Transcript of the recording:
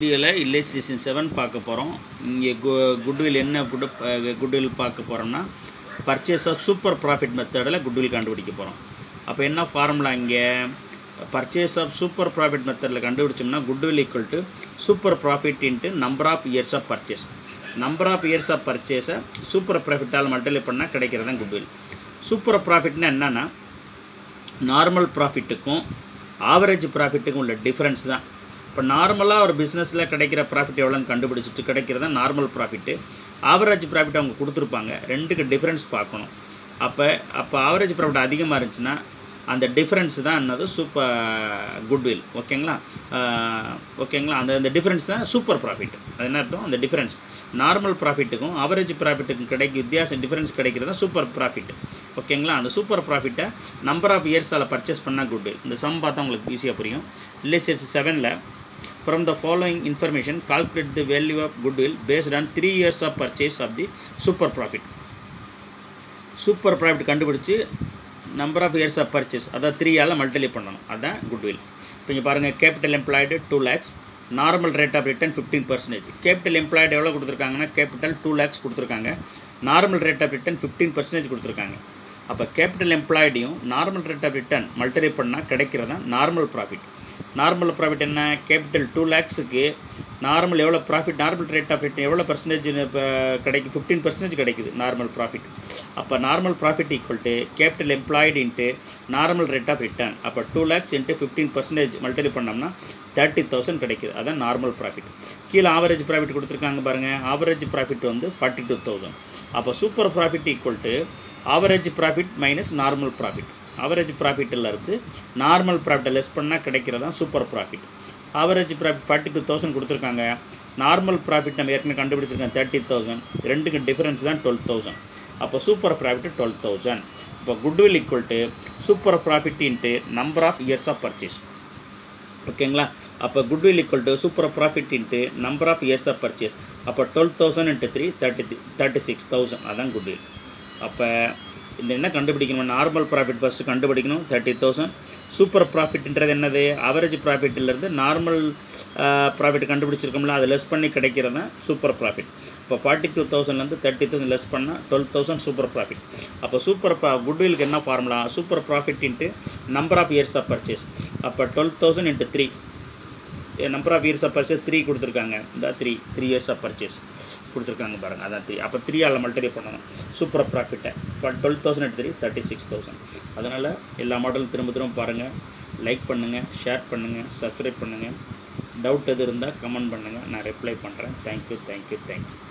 வீடியோவில் இல்லை season seven பார்க்க போகிறோம் இங்கே கு குட்வில் என்ன குட் குட்வில் பார்க்க போகிறோம்னா பர்ச்சேஸ் ஆஃப் சூப்பர் ப்ராஃபிட் மெத்தடில் குட்வில் கண்டுபிடிக்க போகிறோம் அப்போ என்ன ஃபார்முலா இங்கே பர்ச்சேஸ் ஆஃப் சூப்பர் ப்ராஃபிட் மெத்தடில் கண்டுபிடிச்சோம்னா goodwill equal to super profit into number of years of purchase number of years of பர்ச்சேஸை சூப்பர் ப்ராஃபிட்டால் மல்டிப்ளை பண்ணால் கிடைக்கிறது தான் குட்வில் சூப்பர் ப்ராஃபிட்னா என்னென்னா நார்மல் ப்ராஃபிட்டுக்கும் ஆவரேஜ் ப்ராஃபிட்டுக்கும் உள்ள டிஃப்ரென்ஸ் தான் இப்போ நார்மலாக ஒரு பிஸ்னஸில் கிடைக்கிற ப்ராஃபிட் எவ்வளோன்னு கண்டுபிடிச்சிட்டு கிடைக்கிறது தான் நார்மல் ப்ராஃபிட்டு ஆவரேஜ் ப்ராஃபிட் அவங்க கொடுத்துருப்பாங்க ரெண்டுக்கு டிஃப்ரென்ஸ் பார்க்கணும் அப்போ அப்போ ஆவரேஜ் ப்ராஃபிட் அதிகமாக இருந்துச்சுன்னா அந்த டிஃப்ரென்ஸ் தான் என்னது சூப்பர் குட்வில் ஓகேங்களா ஓகேங்களா அந்த அந்த டிஃப்ரென்ஸ் தான் சூப்பர் ப்ராஃபிட் அது என்ன அர்த்தம் அந்த டிஃப்ரென்ஸ் நார்மல் ப்ராஃபிட்டுக்கும் ஆவரேஜ் ப்ராஃபிட்டுக்கும் கிடைக்க வித்தியாசம் டிஃப்ரென்ஸ் கிடைக்கிறது தான் சூப்பர் ப்ராஃபிட் ஓகேங்களா அந்த சூப்பர் ப்ராஃபிட்டை நம்பர் ஆஃப் இயர்ஸால் பர்ச்சேஸ் பண்ணால் குட்வில் இந்த சம் பார்த்தா உங்களுக்கு ஈஸியாக புரியும் ரிலேஷன்ஸ் செவனில் from the following information calculate the value of goodwill based on three years of purchase of the super profit super profit கண்டுபிடிச்சி number of years of purchase அதான் த்ரீயால் மல்டிப்ளை பண்ணணும் அதுதான் குட்வில் இப்போ இங்கே பாருங்கள் capital employed two lakhs normal rate of return fifteen percentage capital employed எவ்வளோ கொடுத்துருக்காங்கன்னா கேபிட்டல் டூ லேக்ஸ் கொடுத்துருக்காங்க normal rate of return fifteen percentage கொடுத்துருக்காங்க அப்போ கேபிட்டல் எம்ப்ளாய்டையும் normal rate of return multiply பண்ணால் கிடைக்கிறது தான் நார்மல் ப்ராஃபிட் நார்மல் ப்ராஃபிட் என்ன கேபிட்டல் டூ லேக்ஸுக்கு நார்மல் எவ்வளோ profit normal rate of return எவ்வளோ பர்சன்டேஜ் இப்போ கிடைக்கும் ஃபிஃப்டீன் பர்சன்டேஜ் கிடைக்குது நார்மல் ப்ராஃபிட் அப்போ normal profit equal to capital employed into normal rate of return அப்போ two lakhs into fifteen percentage multiply பண்ணோம்னா தேர்ட்டி தௌசண்ட் கிடைக்குது அதான் நார்மல் ப்ராஃபிட் கீழே ஆவரேஜ் ப்ராஃபிட் கொடுத்துருக்காங்க பாருங்கள் ஆவரேஜ் ப்ராஃபிட் வந்து ஃபார்ட்டி டூ தௌசண்ட் அப்போ super profit equal to average profit minus normal profit average ப்ராஃபிட்டில் இருந்து நார்மல் ப்ராஃபிட்டை லெஸ் பண்ணால் கிடைக்கிறது தான் super profit average profit forty two thousand கொடுத்துருக்காங்க நார்மல் ப்ராஃபிட் நம்ம ஏற்கனவே கண்டுபிடிச்சிருக்கோம் தேர்ட்டி தௌசண்ட் ரெண்டுக்கு டிஃபரன்ஸ் தான் டுவெல் தௌசண்ட் அப்போ சூப்பர் ப்ராஃபிட் டுவெல் தௌசண்ட் இப்போ goodwill equal to super profit into number of years of purchase ஓகேங்களா அப்போ goodwill equal to super profit into number of years of purchase அப்போ twelve thousand into three thirty thirty six thousand அதான் goodwill அப்போ இந்த என்ன கண்டுபிடிக்கணும் normal profit first கண்டுபிடிக்கணும் thirty thousand super ப்ராஃபிட்ன்றது என்னது ஆவரேஜ் ப்ராஃபிட்டிலேருந்து நார்மல் ப்ராஃபிட் கண்டுபிடிச்சிருக்கோம்ல அதை லெஸ் பண்ணி கிடைக்கிறது தான் சூப்பர் ப்ராஃபிட் இப்போ ஃபார்ட்டி டூ தௌசண்ட்லேருந்து தேர்ட்டி தௌசண்ட் லெஸ் பண்ணால் டுவெல் தௌசண்ட் சூப்பர் ப்ராஃபிட் அப்போ சூப்பர் ப்ரா குட்விலுக்கு என்ன formula super profit into number of years of purchase அப்போ twelve thousand into three number of years of purchase three கொடுத்துருக்காங்க இந்த three three years of purchase கொடுத்துருக்காங்க பாருங்கள் அதான் த்ரீ அப்போ த்ரீ ஆள் மல்டிப்ளை பண்ணணும் சூப்பர் ப்ராஃபிட்டை ஃபார் டுவெல் தௌசண்ட் எட் த்ரீ தேர்ட்டி சிக்ஸ் தௌசண்ட் அதனால் எல்லா மாடலும் திரும்ப திரும்ப பாருங்கள் லைக் பண்ணுங்கள் ஷேர் பண்ணுங்கள் சப்ஸ்கிரைப் பண்ணுங்கள் டவுட் எது இருந்தால் கமெண்ட் பண்ணுங்கள் நான் ரிப்ளை பண்ணுறேன் தேங்க்யூ தேங்க்யூ தேங்க்யூ